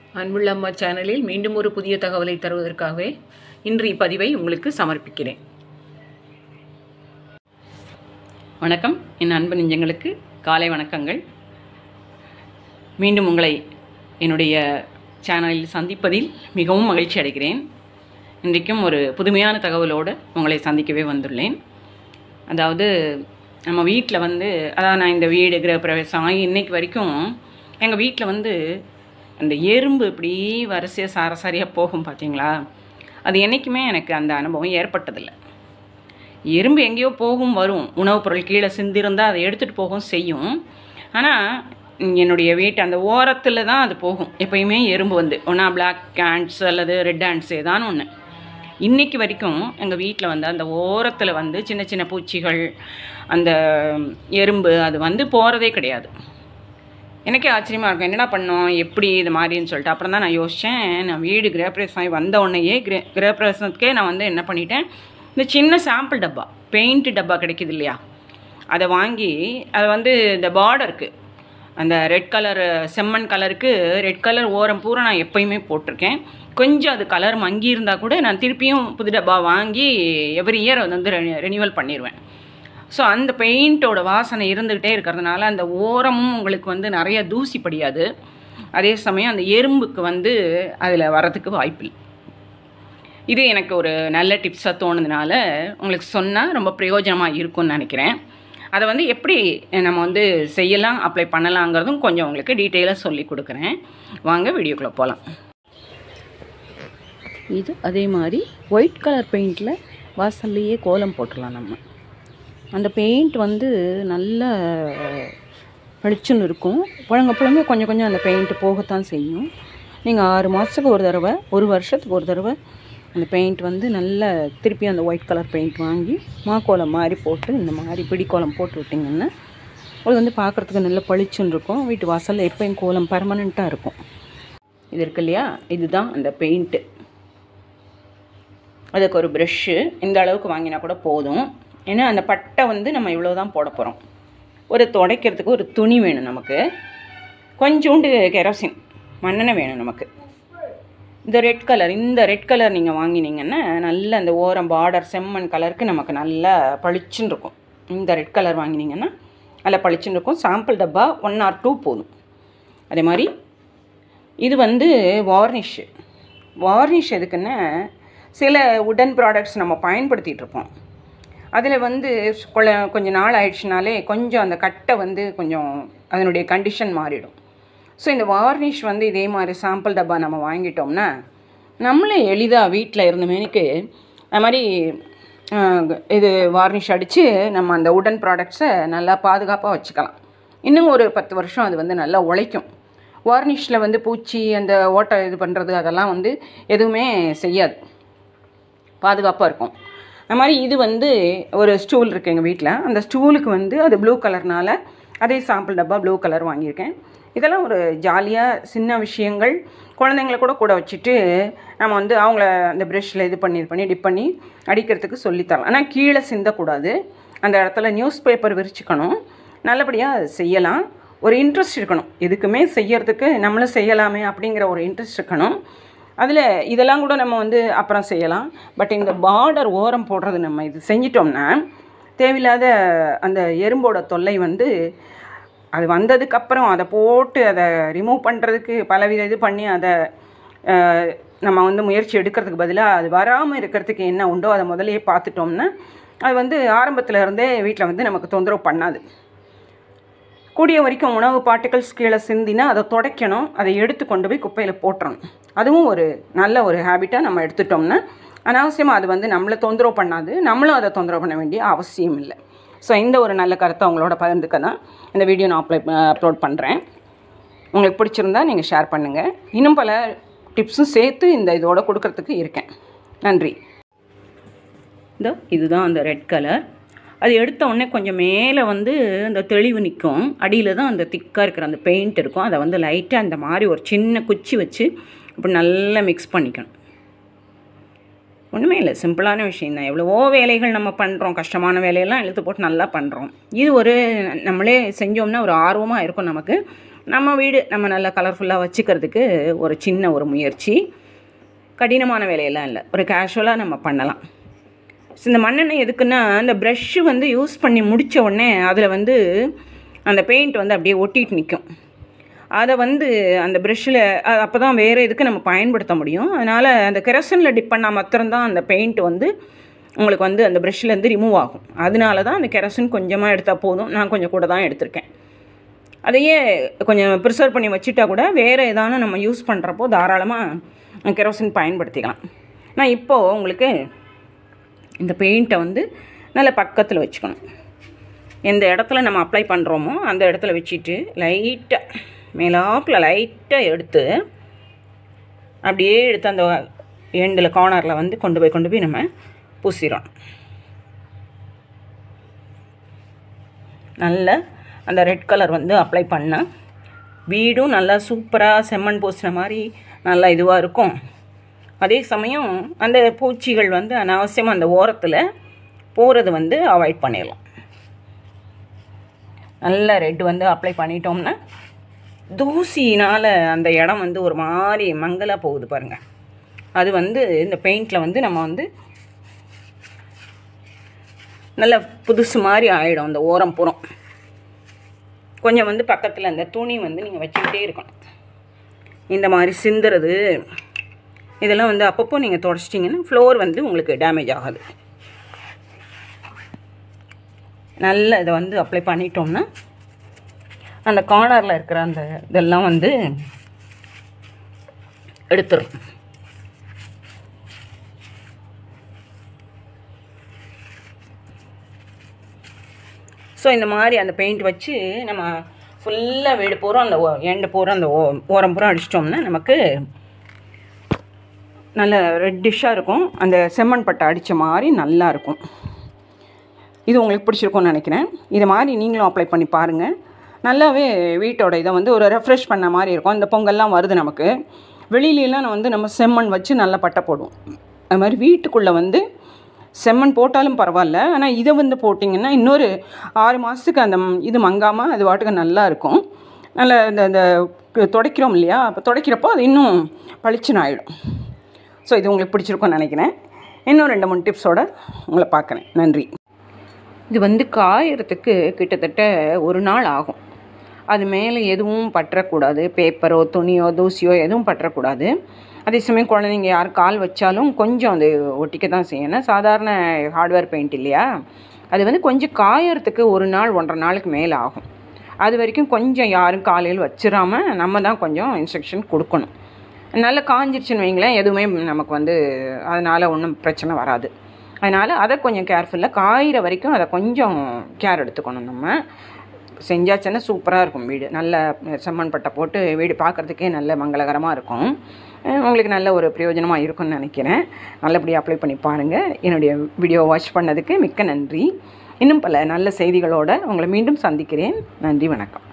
அன்புள்ள அம்மா சேனலில் மீண்டும் ஒரு புதிய தகவலை தருவதற்காகவே இன்று இப்பதிவை உங்களுக்கு சமர்ப்பிக்கிறேன் வணக்கம் என் அன்பு நெஞ்சங்களுக்கு காலை வணக்கங்கள் மீண்டும் உங்களை என்னுடைய சேனலில் சந்திப்பதில் மிகவும் மகிழ்ச்சி அடைகிறேன் இன்றைக்கும் ஒரு புதுமையான தகவலோடு உங்களை சந்திக்கவே வந்துள்ளேன் அதாவது நம்ம வீட்டில் வந்து அதாவது நான் இந்த வீடு கிரகப்பிரவேசம் ஆகி இன்னைக்கு வரைக்கும் எங்கள் வீட்டில் வந்து அந்த எறும்பு இப்படி வரிசையாக சாரசாரியாக போகும் பார்த்தீங்களா அது என்றைக்குமே எனக்கு அந்த அனுபவம் ஏற்பட்டதில்லை எறும்பு எங்கேயோ போகும் வரும் உணவுப் பொருள் கீழே சிந்திருந்தால் அதை எடுத்துகிட்டு போகும் செய்யும் ஆனால் என்னுடைய வீட்டு அந்த ஓரத்தில் தான் அது போகும் எப்பயுமே எறும்பு வந்து ஒன்றா பிளாக் ஹேண்ட்ஸ் அல்லது ரெட் ஹேண்ட்ஸ் ஏதானு ஒன்று இன்னைக்கு வரைக்கும் எங்கள் வீட்டில் வந்து அந்த ஓரத்தில் வந்து சின்ன சின்ன பூச்சிகள் அந்த எறும்பு அது வந்து போகிறதே கிடையாது எனக்கே ஆச்சரியமாக இருக்கும் என்னடா பண்ணோம் எப்படி இது மாதிரின்னு சொல்லிட்டு அப்புறம் தான் நான் யோசித்தேன் நான் வீடு கிரகப்பிரவேசம் ஆகி வந்த உடனேயே கிரே கிரகப்பிரவேசத்துக்கே நான் வந்து என்ன பண்ணிட்டேன் இந்த சின்ன சாம்பிள் டப்பா பெயிண்ட் டப்பா கிடைக்குது இல்லையா அதை வாங்கி அதை வந்து இந்த பார்டருக்கு அந்த ரெட் கலர் செம்மண் கலருக்கு ரெட் கலர் ஓரம் பூரா நான் எப்பயுமே போட்டிருக்கேன் கொஞ்சம் அது கலர் மங்கி இருந்தால் கூட நான் திருப்பியும் புது டப்பா வாங்கி எவ்ரி இயர் வந்து ரெனியூவல் பண்ணிடுவேன் ஸோ அந்த பெயிண்ட்டோட வாசனை இருந்துக்கிட்டே இருக்கிறதுனால அந்த ஓரமும் உங்களுக்கு வந்து நிறைய தூசி படியாது அதே சமயம் அந்த எறும்புக்கு வந்து அதில் வரதுக்கு வாய்ப்பில்லை இது எனக்கு ஒரு நல்ல டிப்ஸாக தோணுதுனால உங்களுக்கு சொன்னால் ரொம்ப பிரயோஜனமாக இருக்கும்னு நினைக்கிறேன் அதை வந்து எப்படி நம்ம வந்து செய்யலாம் அப்ளை பண்ணலாங்கிறதும் கொஞ்சம் உங்களுக்கு டீட்டெயிலாக சொல்லி கொடுக்குறேன் வாங்க வீடியோக்குள்ளே போகலாம் இது அதே மாதிரி ஒயிட் கலர் பெயிண்டில் வாசல்லையே கோலம் போட்டுடலாம் நம்ம அந்த பெயிண்ட் வந்து நல்ல பளிச்சுன்னு இருக்கும் புழங்க புழங்க கொஞ்சம் கொஞ்சம் அந்த பெயிண்ட் போகத்தான் செய்யும் நீங்கள் ஆறு மாதத்துக்கு ஒரு தடவை ஒரு வருஷத்துக்கு ஒரு தடவை அந்த பெயிண்ட் வந்து நல்ல திருப்பி அந்த ஒயிட் கலர் பெயிண்ட் வாங்கி மாக்கோலம் மாதிரி போட்டு இந்த மாதிரி பிடிக்கோலம் போட்டு விட்டிங்கன்னா அது வந்து பார்க்குறதுக்கு நல்ல பளிச்சுன்னு இருக்கும் வீட்டு வாசலில் எப்பயும் கோலம் பர்மனெண்ட்டாக இருக்கும் இது இருக்கு இல்லையா இதுதான் அந்த பெயிண்ட்டு அதுக்கு ஒரு ப்ரெஷ்ஷு இந்த அளவுக்கு வாங்கினா கூட போதும் ஏன்னா அந்த பட்டை வந்து நம்ம இவ்வளோ தான் போட போகிறோம் ஒரு துடைக்கிறதுக்கு ஒரு துணி வேணும் நமக்கு கொஞ்சோண்டு கெரோசின் மண்ணெண்ணெய் வேணும் நமக்கு இந்த ரெட் கலர் இந்த ரெட் கலர் நீங்கள் வாங்கினீங்கன்னா நல்ல அந்த ஓரம் பார்டர் செம்மண் கலருக்கு நமக்கு நல்லா பளிச்சுன்னு இருக்கும் இந்த ரெட் கலர் வாங்கினீங்கன்னா நல்லா பளிச்சுன்னு இருக்கும் சாம்பிள் டப்பா ஒன் ஆர் டூ போதும் அதே மாதிரி இது வந்து வார்னிஷ் வார்னிஷ் எதுக்குன்னா சில உடன் ப்ராடக்ட்ஸ் நம்ம பயன்படுத்திகிட்டு இருப்போம் அதில் வந்து கொள்ள கொஞ்சம் நாள் ஆயிடுச்சுனாலே கொஞ்சம் அந்த கட்டை வந்து கொஞ்சம் அதனுடைய கண்டிஷன் மாறிடும் ஸோ இந்த வார்னிஷ் வந்து இதே மாதிரி சாம்பிள் டப்பா நம்ம வாங்கிட்டோம்னா நம்மளே எளிதாக வீட்டில் இருந்த மேனிக்கு அது மாதிரி இது வார்னிஷ் அடித்து நம்ம அந்த உடன் ப்ராடக்ட்ஸை நல்லா பாதுகாப்பாக வச்சுக்கலாம் இன்னும் ஒரு பத்து வருஷம் அது வந்து நல்லா உழைக்கும் வார்னிஷில் வந்து பூச்சி அந்த ஓட்டை இது பண்ணுறது அதெல்லாம் வந்து எதுவுமே செய்யாது பாதுகாப்பாக இருக்கும் அது மாதிரி இது வந்து ஒரு ஸ்டூல் இருக்குது எங்கள் வீட்டில் அந்த ஸ்டூலுக்கு வந்து அது ப்ளூ கலர்னால் அதே சாம்பிள் டப்பா ப்ளூ கலர் வாங்கியிருக்கேன் இதெல்லாம் ஒரு ஜாலியாக சின்ன விஷயங்கள் குழந்தைங்கள கூட கூட வச்சுட்டு நம்ம வந்து அவங்கள அந்த ப்ரெஷ்ஷில் இது பண்ணி இது பண்ணி டிப் பண்ணி அடிக்கிறதுக்கு சொல்லித்தரலாம் ஆனால் கீழே சிந்தக்கூடாது அந்த இடத்துல நியூஸ் பேப்பர் விரிச்சுக்கணும் நல்லபடியாக செய்யலாம் ஒரு இன்ட்ரெஸ்ட் இருக்கணும் எதுக்குமே செய்யறதுக்கு நம்மளும் செய்யலாமே அப்படிங்கிற ஒரு இன்ட்ரெஸ்ட் இருக்கணும் அதில் இதெல்லாம் கூட நம்ம வந்து அப்புறம் செய்யலாம் பட் இந்த பார்டர் ஓரம் போடுறது நம்ம இது செஞ்சிட்டோம்னா தேவையில்லாத அந்த எறும்போட தொல்லை வந்து அது வந்ததுக்கப்புறம் அதை போட்டு அதை ரிமூவ் பண்ணுறதுக்கு பலவித இது பண்ணி அதை நம்ம வந்து முயற்சி எடுக்கிறதுக்கு பதிலாக அது வராமல் இருக்கிறதுக்கு என்ன உண்டோ அதை முதலையே பார்த்துட்டோம்னா அது வந்து ஆரம்பத்தில் இருந்தே வீட்டில் வந்து நமக்கு தொந்தரவு பண்ணாது கூடிய வரைக்கும் உணவு பார்ட்டிகல்ஸ் கீழே சிந்தினா அதை துடைக்கணும் அதை எடுத்து கொண்டு போய் குப்பையில் போட்டுறணும் அதுவும் ஒரு நல்ல ஒரு ஹேபிட்டாக நம்ம எடுத்துட்டோம்னா அனாவசியமாக அது வந்து நம்மளை தொந்தரவு பண்ணாது நம்மளும் அதை தொந்தரவு பண்ண வேண்டிய அவசியம் இல்லை ஸோ இந்த ஒரு நல்ல கருத்தை அவங்களோட பகிர்ந்துக்க தான் இந்த வீடியோ நான் அப்ளை அப்லோட் பண்ணுறேன் உங்களுக்கு பிடிச்சிருந்தா நீங்கள் ஷேர் பண்ணுங்கள் இன்னும் பல டிப்ஸும் சேர்த்து இந்த இதோட கொடுக்கறதுக்கு இருக்கேன் நன்றி இந்த இதுதான் அந்த ரெட் கலர் அது எடுத்த உடனே கொஞ்சம் மேலே வந்து அந்த தெளிவு நிற்கும் அடியில் தான் அந்த திக்காக இருக்கிற அந்த பெயிண்ட் இருக்கும் அதை வந்து லைட்டாக அந்த மாதிரி ஒரு சின்ன குச்சி வச்சு இப்படி நல்லா மிக்ஸ் பண்ணிக்கணும் ஒன்றுமே இல்லை சிம்பிளான விஷயம் தான் எவ்வளவோ வேலைகள் நம்ம பண்ணுறோம் கஷ்டமான வேலையெல்லாம் இழுத்து போட்டு நல்லா பண்ணுறோம் இது ஒரு நம்மளே செஞ்சோம்னா ஒரு ஆர்வமாக இருக்கும் நமக்கு நம்ம வீடு நம்ம நல்லா கலர்ஃபுல்லாக வச்சுக்கிறதுக்கு ஒரு சின்ன ஒரு முயற்சி கடினமான வேலையெல்லாம் இல்லை ஒரு கேஷுவலாக நம்ம பண்ணலாம் ஸோ இந்த மண்ணெண்ணெய் எதுக்குன்னா அந்த ப்ரஷ்ஷு வந்து யூஸ் பண்ணி முடித்த உடனே அதில் வந்து அந்த பெயிண்ட் வந்து அப்படியே ஒட்டிட்டு நிற்கும் அதை வந்து அந்த ப்ரஷ்ஷில் அப்போ தான் வேறு இதுக்கு நம்ம பயன்படுத்த முடியும் அதனால் அந்த கெரசனில் டிப் பண்ணால் மாத்திரம்தான் அந்த பெயிண்ட் வந்து உங்களுக்கு வந்து அந்த ப்ரஷ்லேருந்து ரிமூவ் ஆகும் அதனால தான் அந்த கெரசின் கொஞ்சமாக எடுத்தால் போதும் நான் கொஞ்சம் கூட தான் எடுத்திருக்கேன் அதையே கொஞ்சம் ப்ரிசர்வ் பண்ணி வச்சுட்டா கூட வேறு ஏதான நம்ம யூஸ் பண்ணுறப்போ தாராளமாக கெரோசின் பயன்படுத்திக்கலாம் நான் இப்போது உங்களுக்கு இந்த பெயிண்ட்டை வந்து நல்ல பக்கத்தில் வச்சுக்கணும் எந்த இடத்துல நம்ம அப்ளை பண்ணுறோமோ அந்த இடத்துல வச்சுட்டு லைட்டாக மேலாப்பில் லைட்டாக எடுத்து அப்படியே எடுத்து அந்த எண்டில் கார்னரில் வந்து கொண்டு போய் கொண்டு போய் நம்ம பூசிடணும் நல்ல அந்த ரெட் கலர் வந்து அப்ளை பண்ணால் வீடும் நல்லா சூப்பராக செம்மண் பூசின மாதிரி நல்லா இதுவாக இருக்கும் அதே சமயம் அந்த பூச்சிகள் வந்து அனாவசியமாக அந்த ஓரத்தில் போகிறது வந்து அவாய்ட் பண்ணிடலாம் நல்ல ரெட் வந்து அப்ளை பண்ணிட்டோம்னா தூசினால் அந்த இடம் வந்து ஒரு மாதிரி மங்கலாக போகுது பாருங்கள் அது வந்து இந்த பெயிண்டில் வந்து நம்ம வந்து நல்ல புதுசு மாதிரி ஆகிடும் அந்த ஓரம் புறம் கொஞ்சம் வந்து பக்கத்தில் அந்த துணி வந்து நீங்கள் வச்சுக்கிட்டே இருக்கணும் இந்த மாதிரி சிந்துறது இதெல்லாம் வந்து அப்பப்போ நீங்கள் தொடச்சிட்டிங்கன்னா ஃப்ளோர் வந்து உங்களுக்கு டேமேஜ் ஆகாது நல்ல இதை வந்து அப்ளை பண்ணிட்டோம்னா அந்த கார்னரில் இருக்கிற அந்த இதெல்லாம் வந்து எடுத்துரும் ஸோ இந்த மாதிரி அந்த பெயிண்ட் வச்சு நம்ம ஃபுல்லாக வீடு பூரா அந்த எண்டு பூரா அந்த ஓ ஓரம் பூரா அடிச்சிட்டோம்னா நமக்கு நல்ல ரெட்டிஷாக இருக்கும் அந்த செம்மண் பட்டை அடித்த மாதிரி நல்லா இருக்கும் இது உங்களுக்கு பிடிச்சிருக்கும்னு நினைக்கிறேன் இது மாதிரி நீங்களும் அப்ளை பண்ணி பாருங்கள் நல்லாவே வீட்டோட இதை வந்து ஒரு ரெஃப்ரெஷ் பண்ண மாதிரி இருக்கும் இந்த பொங்கல்லாம் வருது நமக்கு வெளியிலலாம் வந்து நம்ம செம்மண் வச்சு நல்லா பட்டை போடுவோம் அது மாதிரி வீட்டுக்குள்ளே வந்து செம்மண் போட்டாலும் பரவாயில்ல ஆனால் இதை வந்து போட்டிங்கன்னா இன்னொரு ஆறு மாதத்துக்கு அந்த இது மங்காமல் அது வாட்டுக்கு நல்லா இருக்கும் நல்ல இந்த இந்த துடைக்கிறோம் இல்லையா அப்போ துடைக்கிறப்போ அது இன்னும் பளிச்சுன்னு ஆகிடும் ஸோ இது உங்களுக்கு பிடிச்சிருக்கும்னு நினைக்கிறேன் இன்னும் ரெண்டு மூணு டிப்ஸோடு உங்களை பார்க்குறேன் நன்றி இது வந்து காயறதுக்கு கிட்டத்தட்ட ஒரு நாள் ஆகும் அது மேலே எதுவும் பற்றக்கூடாது பேப்பரோ துணியோ தூசியோ எதுவும் பற்றக்கூடாது அதே சமயம் குழந்தைங்க யார் கால் வச்சாலும் கொஞ்சம் அது ஒட்டிக்க தான் செய்யணும் சாதாரண ஹார்ட்வேர் பெயிண்ட் இல்லையா அது வந்து கொஞ்சம் காயறதுக்கு ஒரு நாள் ஒன்றரை நாளுக்கு மேலே ஆகும் அது வரைக்கும் கொஞ்சம் யாரும் காலையில் வச்சிடாம நம்ம தான் கொஞ்சம் இன்ஸ்ட்ரக்ஷன் கொடுக்கணும் நல்லா காஞ்சிருச்சுன்னு வைங்களேன் எதுவுமே நமக்கு வந்து அதனால் ஒன்றும் பிரச்சனை வராது அதனால் அதை கொஞ்சம் கேர்ஃபுல்லாக காயிற வரைக்கும் அதை கொஞ்சம் கேர் எடுத்துக்கணும் நம்ம செஞ்சாச்சுன்னா சூப்பராக இருக்கும் வீடு நல்ல செம்மண் பட்டை போட்டு வீடு பார்க்குறதுக்கே நல்ல மங்களகரமாக இருக்கும் உங்களுக்கு நல்ல ஒரு பிரயோஜனமாக இருக்கும்னு நினைக்கிறேன் நல்லபடியாக அப்ளை பண்ணி பாருங்கள் என்னுடைய வீடியோ வாட்ச் பண்ணதுக்கு மிக்க நன்றி இன்னும் பல நல்ல செய்திகளோடு உங்களை மீண்டும் சந்திக்கிறேன் நன்றி வணக்கம்